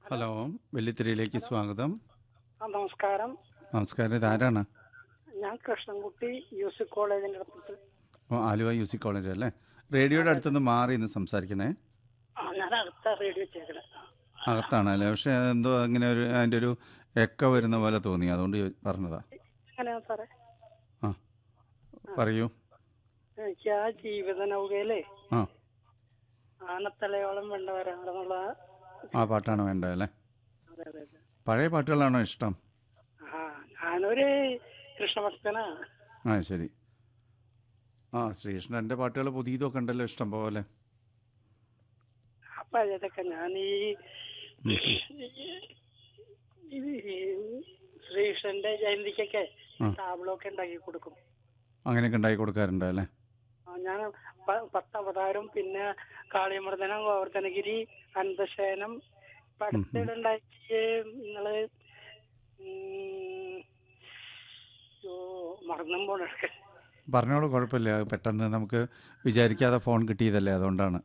Hello വെള്ളിത്തിരയിലേക്ക് സ്വാഗതം ആ നമസ്കാരം നമസ്കാരം ഇതാരാണ് ഞാൻ കൃഷ്ണൻകുട്ടി മ്യൂസിക് കോളേജിന്റെ അടുത്ത് ഓ ആലുവ യു സി കോളേജ് അല്ലേ റേഡിയോയുടെ അടുത്തുനിന്ന് മാറി ഇന്ന് സംസാരിക്കണേ ആ ഞാൻ അടുത്ത റേഡിയോ വെച്ചേക്കണേ അകത്താണ് അല്ലേ പക്ഷെ എന്തോ അങ്ങനെ ഒരു അതിൻ്റെ ഒരു എക്ക വരുന്ന പോലെ തോന്നി അതുകൊണ്ട് ചോ- പറഞ്ഞതാ എങ്ങനെയാ സാറേ ആ പറയൂ എനിക്ക് ആ ജീവിത നൗകയിലെ ആ ആനത്തലയോളം വേണ്ട വരാനുള്ള ആ പാട്ടാണ് വേണ്ടത് അല്ലേ അതെ അതെ അതെ പഴയ പാട്ടുകളാണോ ഇഷ്ടം ആ ഞാനൊരു കൃഷ്ണഭക്തനാ ആ ശരി ആ ശ്രീകൃഷ്ണൻ്റെ പാട്ടുകൾ പുതിയതൊക്കെ ഉണ്ടല്ലോ ഇഷ്ടം പോലെ ആ പഴയതൊക്കെ ഞാൻ ഈ ഇത് ഈ ശ്രീകൃഷ്ണന്റെ ജയന്തിക്കൊക്കെ ആ. താബിളൊക്കെ ഉണ്ടാക്കി കൊടുക്കും അങ്ങനെയൊക്കെ ഉണ്ടാക്കി കൊടുക്കാറുണ്ട് അല്ലേ ആ, ഞാൻ പ- പത്ത് അവതാരം പിന്നെ കാളിയമർദ്ദനം ഗോവർദ്ധനഗിരി അനന്തശയനം ഇപ്പൊ അടുത്തിടെ ഉണ്ടാക്കിയ നിങ്ങള് ഉം, യോ, മറന്നും പോണൊക്കെ പറഞ്ഞോളൂ കുഴപ്പമില്ല അത് പെട്ടെന്ന് നമുക്ക് വിചാരിക്കാതെ ഫോൺ കിട്ടിയതല്ലേ അതുകൊണ്ടാണ്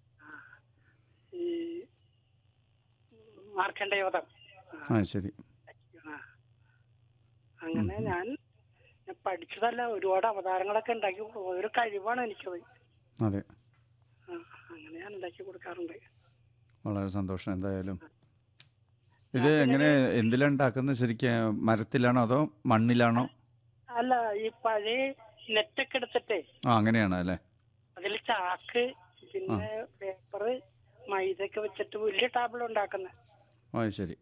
ഈ മാർക്കണ്ഡയോധം ആ, ആ ശരി ആ. അങ്ങനെ ഞാൻ ഞാൻ പഠിച്ചതല്ല ഒരുപാട് അവതാരങ്ങളൊക്കെ ഉണ്ടാക്കി കൊടുക്കും. ഒരു കഴിവാണ് എനിക്കത് അതെ ആ, അങ്ങനെ ഞാൻ ഉണ്ടാക്കി കൊടുക്കാറുണ്ട് വളരെ സന്തോഷം എന്തായാലും ഇത് എങ്ങനെ എന്തിലാണ് ഉണ്ടാക്കുന്നത് ശരിക്കും മരത്തിലാണോ അതോ മണ്ണിലാണോ അല്ല ഈ പഴയ നെറ്റൊക്കെ എടുത്തിട്ടേ ആ അങ്ങനെയാണ് അല്ലേ അതിൽ ചാക്ക് പിന്നെ പേപ്പർ മൈദയൊക്കെ വെച്ചിട്ട് വലിയ ടേബിൾ ഉണ്ടാക്കുന്ന ആ ശരി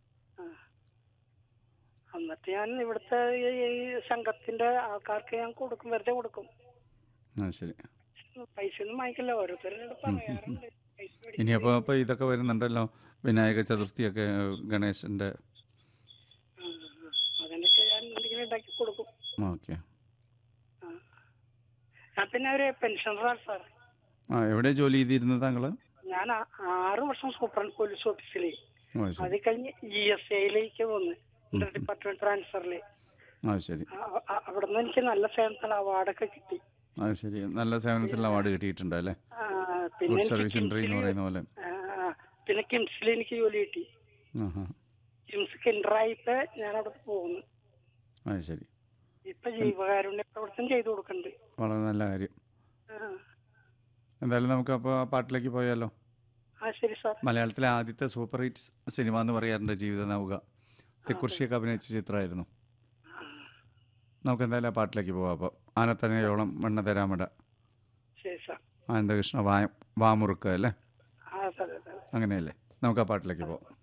എന്നിട്ട് ഞാൻ ഇവിടുത്തെ ഈ ഈ സംഘത്തിന്റെ ആൾക്കാർക്ക് ഞാൻ കൊടുക്കും വെറുതെ കൊടുക്കും ആ ശരി പൈസ ഒന്നും വാങ്ങിക്കില്ല ഓരോരുത്തരോട് പറയാറുണ്ട് പൈസ മേടിക്കും. ഇനിയപ്പോൾ ഇപ്പോൾ ഇതൊക്കെ വരുന്നുണ്ടല്ലോ വിനായക ചതുർത്ഥിയൊക്കെ ഗണേശൻ്റെ ആ, ആ. അതിനൊക്കെ ഞാൻ എന്തെങ്കിലും ഉണ്ടാക്കി കൊടുക്കും ഓക്കെ ആ. ഞാൻ പിന്നെ ഒരു പെൻഷനറാണ് സാർ ആ എവിടെ ജോലി ചെയ്തിരുന്നത് താങ്കൾ ഞാൻ ആ- ആറ് വർഷം സൂപ്രണ്ട് പോലീസ് ഓഫീസിൽ ആ ശരി അത് കഴിഞ്ഞ് ജി എസ് എയിലേക്ക് വന്ന് ഇന്റർ ഡിപ്പാർട്ട്മെന്റ് ട്രാൻസ്ഫറിൽ ആ ശരി അവിടെ നിന്ന് എനിക്ക് നല്ല സേവനത്തിൽ അവാർഡൊക്കെ കിട്ടി ആ ശരി നല്ല സേവനത്തിലുള്ള അവാർഡ് കിട്ടിയിട്ടുണ്ട് അല്ലേ ആ, പിന്നെ ഗുഡ് എനിക്ക് സർവീസ് എൻട്രി എന്ന് കിംസില് പറയുന്ന പോലെ ആ, പിന്നെ കിംസിൽ എനിക്ക് ജോലി കിട്ടി ആ ഹാ കിംസ് കിൻഡറായിട്ട് ഞാൻ അവിടെ പോകുന്നു ആ ശരി ഇപ്പൊ ജീവകാരുണ്യ പ്രവർത്തനം ചെയ്തു കൊടുക്കുന്നുണ്ട് വളരെ നല്ല കാര്യം ആ. എന്തായാലും നമുക്ക് അപ്പോൾ ആ പാട്ടിലേക്ക് പോയാലോ ആ ശരി സാർ മലയാളത്തിലെ ആദ്യത്തെ സൂപ്പർ ഹിറ്റ്സ് സിനിമ എന്ന് പറയാറുണ്ട് ജീവിത നൗക തെക്കുറിശിയൊക്കെ അഭിനയിച്ച ചിത്രമായിരുന്നു നമുക്ക് എന്തായാലും ആ പാട്ടിലേക്ക് പോവാം അപ്പോൾ ആനത്തനയോളം മണ്ണ തരാമട ശരി സാർ ആനന്ദകൃഷ്ണ വാ വാമുറുക്ക അല്ലേ ആ സാർ സാർ അങ്ങനെയല്ലേ നമുക്ക് ആ പാട്ടിലേക്ക് പോവാം